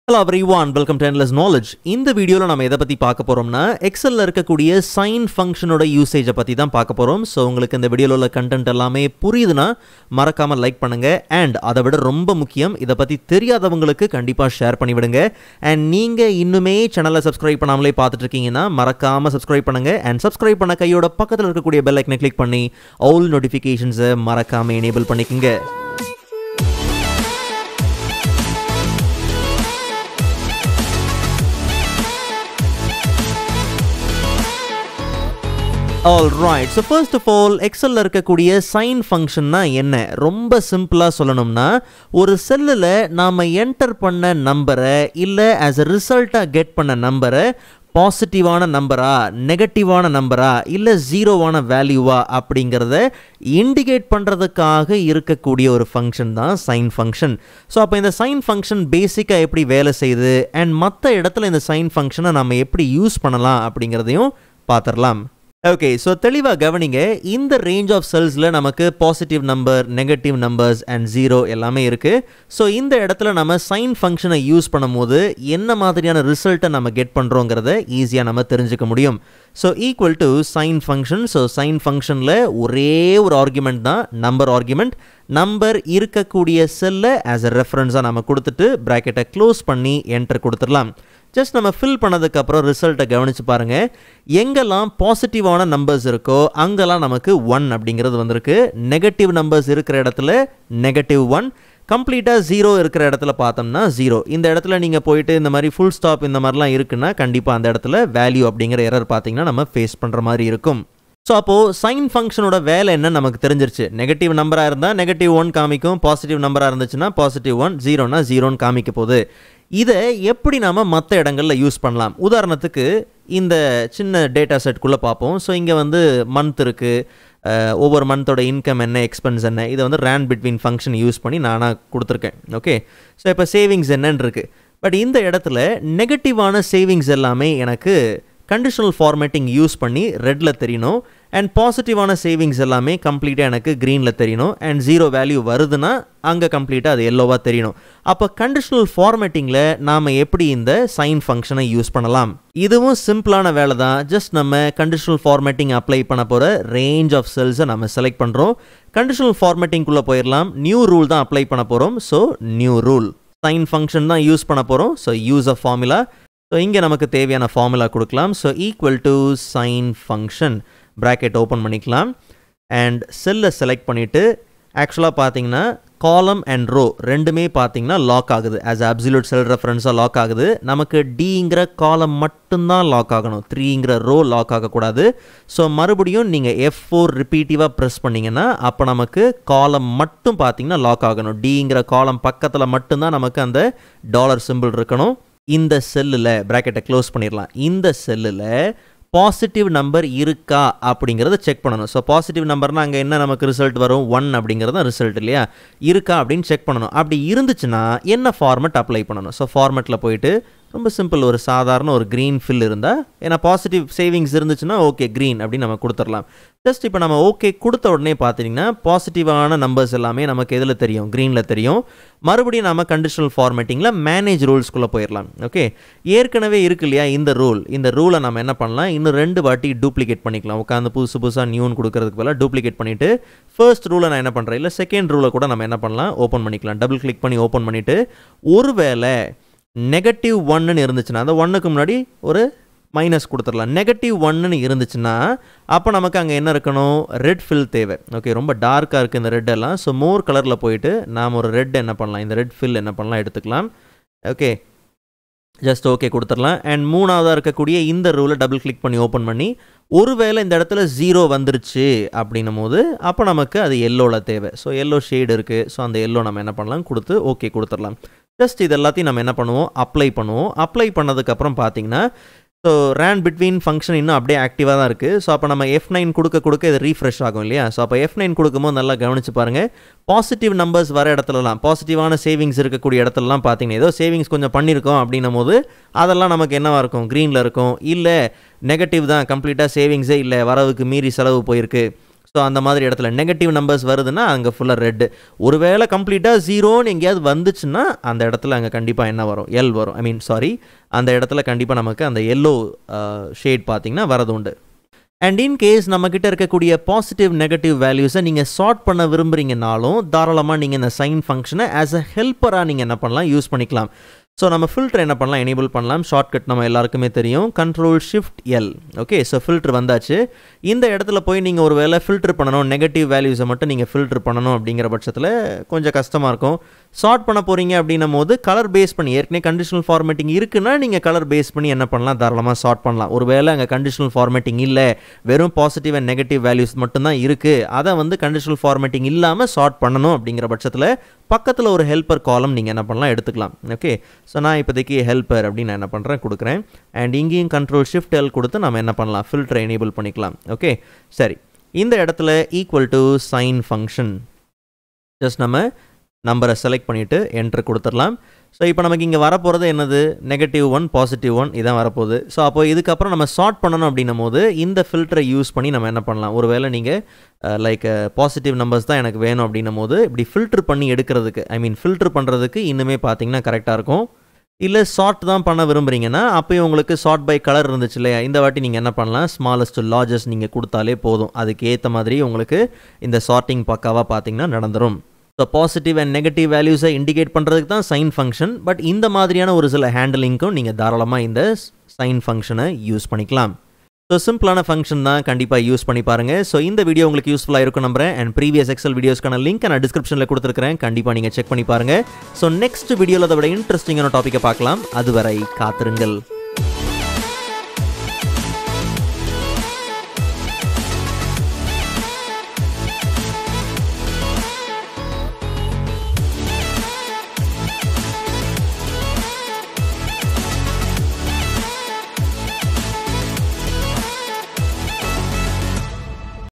hello everyone welcome to endless knowledge இந்த வீடியோவில் நம்ம எதை பற்றி பார்க்க போகிறோம்னா எக்ஸலில் இருக்கக்கூடிய சைன் ஃபங்க்ஷனோட யூசேஜை பற்றி தான் பார்க்க போகிறோம் ஸோ உங்களுக்கு இந்த வீடியோவில் உள்ள கண்டென்ட் எல்லாமே புரியுதுன்னா மறக்காமல் லைக் பண்ணுங்கள் அண்ட் அதை விட ரொம்ப முக்கியம் இதை பற்றி தெரியாதவங்களுக்கு கண்டிப்பாக ஷேர் பண்ணிவிடுங்க அண்ட் நீங்கள் இன்னுமே சேனலை சப்ஸ்கிரைப் பண்ணாமலே பார்த்துட்டு இருக்கீங்கன்னா மறக்காமல் சப்ஸ்கிரைப் பண்ணுங்கள் அண்ட் சப்ஸ்கிரைப் பண்ண கையோட பக்கத்தில் இருக்கக்கூடிய பெல் ஐக்கனை கிளிக் பண்ணி ஆல் நோட்டிஃபிகேஷன்ஸை மறக்காமல் எனேபிள் பண்ணிக்கோங்க all right so first of all எக்ஸலில் இருக்கக்கூடிய சைன் ஃபங்க்ஷன்னா என்ன ரொம்ப சிம்பிளாக சொல்லணும்னா ஒரு செல்லில் நாம் என்டர் பண்ண நம்பரை இல்லை ஆஸ் அ ரிசல்ட்டாக கெட் பண்ண நம்பரை பாசிட்டிவான நம்பரா நெகட்டிவான நம்பரா இல்லை ஜீரோவான வேல்யூவா அப்படிங்கிறத இண்டிகேட் பண்ணுறதுக்காக இருக்கக்கூடிய ஒரு ஃபங்க்ஷன் தான் சைன் ஃபங்க்ஷன் ஸோ அப்போ இந்த சைன் ஃபங்க்ஷன் பேசிக்காக எப்படி வேலை செய்யுது அண்ட் மற்ற இடத்துல இந்த சைன் ஃபங்க்ஷனை நம்ம எப்படி யூஸ் பண்ணலாம் அப்படிங்கிறதையும் பார்த்துடலாம் ஓகே ஸோ தெளிவாக கவனிங்க இந்த ரேஞ்ச் ஆஃப் செல்ஸில் நமக்கு positive number negative numbers and zero எல்லாமே இருக்குது ஸோ இந்த இடத்துல நம்ம சைன் ஃபங்க்ஷனை யூஸ் பண்ணும்போது என்ன மாதிரியான ரிசல்ட்டை நம்ம கெட் பண்ணுறோங்கிறத ஈஸியாக நம்ம தெரிஞ்சுக்க முடியும் so equal to sign function so sign ஃபங்க்ஷனில் ஒரே ஒரு ஆர்குமெண்ட் தான் நம்பர் ஆர்குமெண்ட் நம்பர் இருக்கக்கூடிய செல்லை ஆஸ் அ ரெஃபரன்ஸாக நம்ம கொடுத்துட்டு ப்ராக்கெட்டை க்ளோஸ் பண்ணி என்டர் கொடுத்துடலாம் ஜஸ்ட் நம்ம ஃபில் பண்ணதுக்கப்புறம் ரிசல்ட்டை கவனித்து பாருங்கள் எங்கெல்லாம் பாசிட்டிவான நம்பர்ஸ் இருக்கோ அங்கெல்லாம் நமக்கு ஒன் அப்படிங்கிறது வந்திருக்கு நெகட்டிவ் நம்பர்ஸ் இருக்கிற இடத்துல நெகட்டிவ் ஒன் கம்ப்ளீட்டாக ஜீரோ இருக்கிற இடத்துல பார்த்தோம்னா ஜீரோ இந்த இடத்துல நீங்கள் போயிட்டு இந்த மாதிரி ஃபுல் ஸ்டாப் இந்த மாதிரிலாம் இருக்குன்னா கண்டிப்பாக அந்த இடத்துல வேல்யூ அப்படிங்கிற எரர் பார்த்தீங்கன்னா நம்ம ஃபேஸ் பண்ணுற மாதிரி இருக்கும் ஸோ அப்போது சைன் ஃபங்க்ஷனோட வேலை என்ன நமக்கு தெரிஞ்சிருச்சு நெகட்டிவ் நம்பராக இருந்தால் நெகட்டிவ் ஒன் காமிக்கும் பாசிட்டிவ் நம்பராக இருந்துச்சுன்னா பாசிட்டிவ் ஒன் ஜீரோனா ஜீரோன்னு காமிக்க போகுது இதை எப்படி நாம் மற்ற இடங்களில் யூஸ் பண்ணலாம் உதாரணத்துக்கு இந்த சின்ன டேட்டா செட்குள்ளே பார்ப்போம் ஸோ இங்கே வந்து மந்த் இருக்குது ஒவ்வொரு மந்தோட இன்கம் என்ன எக்ஸ்பென்ஸ் என்ன இதை வந்து ரேன் பிட்வீன் ஃபங்க்ஷன் யூஸ் பண்ணி நானாக கொடுத்துருக்கேன் ஓகே ஸோ இப்போ சேவிங்ஸ் என்னன்னு இருக்குது பட் இந்த இடத்துல நெகட்டிவான சேவிங்ஸ் எல்லாமே எனக்கு கண்டிஷனல் ஃபார்மேட்டிங் யூஸ் பண்ணி ரெட்டில் தெரியணும் அண்ட் பாசிட்டிவான சேவிங்ஸ் எல்லாமே கம்ப்ளீட்டாக எனக்கு க்ரீனில் தெரியணும் அண்ட் ஜீரோ வேல்யூ வருதுன்னா அங்கே கம்ப்ளீட்டாக அது எல்லோவாக தெரியணும் அப்போ கண்டிஷனல் ஃபார்மேட்டிங்கில் நாம் எப்படி இந்த சைன் ஃபங்க்ஷனை யூஸ் பண்ணலாம் இதுவும் சிம்பிளான வேலை தான் ஜஸ்ட் நம்ம கண்டிஷனல் ஃபார்மேட்டிங் அப்ளை பண்ண போகிற ரேஞ்ச் ஆஃப் செல்ஸை நம்ம செலக்ட் பண்ணுறோம் கண்டிஷனல் ஃபார்மேட்டிங்குள்ளே போயிடலாம் நியூ ரூல் தான் அப்ளை பண்ண போகிறோம் so new rule sign function தான் யூஸ் பண்ண போகிறோம் so use of formula so இங்கே நமக்கு தேவையான ஃபார்முலா கொடுக்கலாம் so equal to sign function bracket open பண்ணிக்கலாம் அண்ட் செல்லை செலக்ட் பண்ணிவிட்டு ஆக்சுவலாக பார்த்தீங்கன்னா காலம் அண்ட் ரோ ரெண்டுமே பார்த்தீங்கன்னா லாக் ஆகுது ஆஸ் அப்சல்யூட் செல் ரெஃபரன்ஸாக லாக் ஆகுது நமக்கு டிங்கிற காலம் மட்டும்தான் லாக் ஆகணும் த்ரீங்கிற ரோ லாக் ஆகக்கூடாது ஸோ மறுபடியும் நீங்கள் எஃப் ஃபோர் ரிப்பீட்டிவாக ப்ரெஸ் பண்ணிங்கன்னா அப்போ நமக்கு காலம் மட்டும் பார்த்தீங்கன்னா லாக் ஆகணும் டிங்கிற காலம் பக்கத்தில் மட்டும்தான் நமக்கு அந்த டாலர் சிம்பிள் இருக்கணும் இந்த செல்லில் ப்ராக்கெட்டை க்ளோஸ் பண்ணிடலாம் இந்த செல்லில் பாசிட்டிவ் நம்பர் இருக்கா அப்படிங்கிறத செக் பண்ணணும் ஸோ பாசிட்டிவ் நம்பர்னால் அங்கே என்ன நமக்கு ரிசல்ட் வரும் ஒன் அப்படிங்கிறது தான் ரிசல்ட் இல்லையா இருக்கா அப்படின்னு செக் பண்ணணும் அப்படி இருந்துச்சுன்னா என்ன ஃபார்மெட் அப்ளை பண்ணணும் ஸோ ஃபார்மெட்டில் போயிட்டு ரொம்ப சிம்பிள் ஒரு சாதாரண ஒரு க்ரீன் ஃபில் இருந்தால் ஏன்னா பாசிட்டிவ் சேவிங்ஸ் இருந்துச்சுன்னா ஓகே க்ரீன் அப்படின்னு நம்ம கொடுத்துடலாம் ஜஸ்ட் இப்போ நம்ம ஓகே கொடுத்த உடனே பார்த்தீங்கன்னா பாசிட்டிவான நம்பர்ஸ் எல்லாமே நமக்கு எதில் தெரியும் க்ரீனில் தெரியும் மறுபடியும் நம்ம கண்டிஷனல் ஃபார்மேட்டிங்கில் மேனேஜ் ரூல்ஸ்குள்ளே போயிடலாம் ஓகே ஏற்கனவே இருக்கு இல்லையா இந்த ரூல் இந்த ரூலை நம்ம என்ன பண்ணலாம் இன்னும் ரெண்டு வாட்டி டூப்ளிகேட் பண்ணிக்கலாம் உட்காந்து புதுசு புதுசாக நியூன்னு கொடுக்கறதுக்கு பதிலாக டூப்ளிகேட் பண்ணிவிட்டு ஃபர்ஸ்ட் ரூலை நான் என்ன பண்ணுறேன் இல்லை செகண்ட் ரூலை கூட நம்ம என்ன பண்ணலாம் ஓப்பன் பண்ணிக்கலாம் டபுள் கிளிக் பண்ணி ஓப்பன் பண்ணிவிட்டு ஒருவேளை நெகட்டிவ் ஒன்னுன்னு இருந்துச்சுன்னா அந்த ஒன்றுக்கு முன்னாடி ஒரு மைனஸ் கொடுத்துடலாம் நெகட்டிவ் ஒன்னுன்னு இருந்துச்சுன்னா அப்போ நமக்கு அங்கே என்ன இருக்கணும் ரெட் ஃபில் தேவை ஓகே ரொம்ப டார்க்காக இருக்குது இந்த ரெட் எல்லாம் ஸோ மோர் கலரில் போயிட்டு நாம் ஒரு ரெட் என்ன பண்ணலாம் இந்த ரெட் ஃபில் என்ன பண்ணலாம் எடுத்துக்கலாம் ஓகே ஜஸ்ட் ஓகே கொடுத்துடலாம் அண்ட் மூணாவதாக இருக்கக்கூடிய இந்த ரூலை டபுள் கிளிக் பண்ணி ஓப்பன் பண்ணி ஒருவேளை இந்த இடத்துல ஜீரோ வந்துருச்சு அப்படின்னும் போது அப்போ நமக்கு அது எல்லோவில் தேவை ஸோ எல்லோ ஷேடு இருக்குது ஸோ அந்த எல்லோ நம்ம என்ன பண்ணலாம் கொடுத்து ஓகே கொடுத்துடலாம் ஜஸ்ட் இது எல்லாத்தையும் நம்ம என்ன பண்ணுவோம் அப்ளை பண்ணுவோம் அப்ளை பண்ணதுக்கப்புறம் பார்த்தீங்கன்னா ஸோ ரேன் பிட்வீன் ஃபங்க்ஷன் இன்னும் அப்படியே ஆக்டிவாக தான் இருக்குது ஸோ அப்போ நம்ம எஃப் நைன் கொடுக்க கொடுக்க இது ரீஃப்ரெஷ் ஆகும் இல்லையா ஸோ அப்போ எஃப் நைன் கொடுக்கும்போது நல்லா கவனிச்சு பாருங்கள் பாசிட்டிவ் நம்பர்ஸ் வர இடத்துலலாம் பாசிட்டிவான சேவிங்ஸ் இருக்கக்கூடிய இடத்துலலாம் பார்த்தீங்கன்னா ஏதோ சேவிங்ஸ் கொஞ்சம் பண்ணியிருக்கோம் அப்படின்னும் போது அதெல்லாம் நமக்கு என்னவாக இருக்கும் க்ரீனில் இருக்கும் இல்லை நெகட்டிவ் தான் கம்ப்ளீட்டாக சேவிங்ஸே இல்லை வரவுக்கு மீறி செலவு போயிருக்கு ஸோ அந்த மாதிரி இடத்துல நெகட்டிவ் நம்பர்ஸ் வருதுன்னா அங்கே ஃபுல்லாக ரெட்டு ஒருவேளை கம்ப்ளீட்டாக ஜீரோன்னு எங்கேயாவது வந்துச்சுன்னா அந்த இடத்துல அங்கே கண்டிப்பாக என்ன வரும் எல் வரும் ஐ மீன் சாரி அந்த இடத்துல கண்டிப்பாக நமக்கு அந்த எல்லோ ஷேட் பார்த்தீங்கன்னா வரது உண்டு அண்ட் இன் கேஸ் நம்மக்கிட்ட இருக்கக்கூடிய பாசிட்டிவ் நெகட்டிவ் வேல்யூஸை நீங்கள் சார்ட் பண்ண விரும்புகிறீங்கனாலும் தாராளமாக நீங்கள் இந்த சைன் ஃபங்க்ஷனை ஆஸ் அ ஹெல்ப்பராக நீங்கள் என்ன பண்ணலாம் யூஸ் பண்ணிக்கலாம் ஸோ நம்ம ஃபில்டர் என்ன பண்ணலாம் எனேபிள் பண்ணலாம் ஷார்ட்கட் நம்ம எல்லாருக்குமே தெரியும் control shift L okay so filter வந்தாச்சு இந்த இடத்துல போய் நீங்கள் ஒரு வேளை ஃபில்டர் பண்ணணும் நெகட்டிவ் வேல்யூஸை மட்டும் நீங்கள் ஃபில்டர் பண்ணணும் அப்படிங்கிற பட்சத்தில் கொஞ்சம் கஷ்டமாக இருக்கும் ஷார்ட் பண்ண போகிறீங்க அப்படின்னும் போது கலர் பேஸ் பண்ணி ஏற்கனவே கண்டிஷனல் ஃபார்மேட்டிங் இருக்குன்னா நீங்கள் கலர் பேஸ் பண்ணி என்ன பண்ணலாம் தாராளமாக ஷார்ட் பண்ணலாம் ஒரு வேளை அங்கே கண்டிஷனல் ஃபார்மேட்டிங் இல்லை வெறும் பாசிட்டிவ் அண்ட் நெகட்டிவ் வேல்யூஸ் மட்டும்தான் இருக்குது அதை வந்து கண்டிஷனல் ஃபார்மேட்டிங் இல்லாமல் ஷார்ட் பண்ணணும் அப்படிங்கிற பட்சத்தில் பக்கத்தில் ஒரு ஹெல்ப்பர் காலம் நீங்கள் என்ன பண்ணலாம் எடுத்துக்கலாம் ஓகே ஸோ நான் இப்போதைக்கு ஹெல்ப்பர் அப்படின்னு நான் என்ன பண்ணுறேன் கொடுக்குறேன் அண்ட் இங்கேயும் கண்ட்ரோல் ஷிஃப்ட் எல் கொடுத்து நம்ம என்ன பண்ணலாம் ஃபில்டரை எனேபிள் பண்ணிக்கலாம் ஓகே சரி இந்த இடத்துல equal to sign function just நம்ம நம்பரை செலக்ட் பண்ணிவிட்டு என்ட்ரு கொடுத்துடலாம் ஸோ இப்போ நமக்கு இங்கே வரப்போகிறது என்னது நெகட்டிவ் ஒன் பாசிட்டிவ் ஒன் இதான் வரப்போகுது ஸோ அப்போ இதுக்கப்புறம் நம்ம சார்ட் பண்ணணும் அப்படின்னும் போது இந்த ஃபில்டரை யூஸ் பண்ணி நம்ம என்ன பண்ணலாம் ஒருவேளை நீங்கள் லைக் பாசிட்டிவ் நம்பர்ஸ் தான் எனக்கு வேணும் அப்படின்னும் போது இப்படி ஃபில்டர் பண்ணி எடுக்கிறதுக்கு ஐ மீன் ஃபில்டர் பண்ணுறதுக்கு இன்னுமே பார்த்தீங்கன்னா கரெக்டாக இருக்கும் இல்லை ஷார்ட் தான் பண்ண விரும்புகிறீங்கன்னா அப்போயும் உங்களுக்கு ஷார்ட் பை கலர் இருந்துச்சு இல்லையா இந்த வாட்டி நீங்கள் என்ன பண்ணலாம் ஸ்மாலஸ்ட் லார்ஜஸ்ட் நீங்கள் கொடுத்தாலே போதும் அதுக்கு ஏற்ற மாதிரி உங்களுக்கு இந்த ஷார்ட்டிங் பக்காவாக பார்த்தீங்கன்னா நடந்துடும் ஸோ பாசிட்டிவ் அண்ட் நெகட்டிவ் வேல்யூஸை இண்டிகேட் பண்ணுறதுக்கு தான் சைன் ஃபங்க்ஷன் பட் இந்த மாதிரியான ஒரு சில ஹேண்டலிங்க்கும் நீங்கள் தாராளமாக இந்த சைன் ஃபங்க்ஷனை யூஸ் பண்ணிக்கலாம் ஸோ சிம்பிளான ஃபங்க்ஷன் தான் கண்டிப்பாக யூஸ் பண்ணி பாருங்கள் ஸோ இந்த வீடியோ உங்களுக்கு யூஸ்ஃபுல்லாக இருக்கும் நம்புறேன் அண்ட் ப்ரீவியஸ் எக்ஸல் வீடியோஸ்க்கான லிங்க் நான் டிஸ்கிரிப்ஷனில் கொடுத்துருக்கிறேன் கண்டிப்பாக நீங்கள் செக் பண்ணி பாருங்கள் ஸோ நெக்ஸ்ட் வீடியோவில் அதை விட இன்ட்ரெஸ்டிங்கான டாப்பிக்கை பார்க்கலாம் அதுவரை காத்திருங்கள்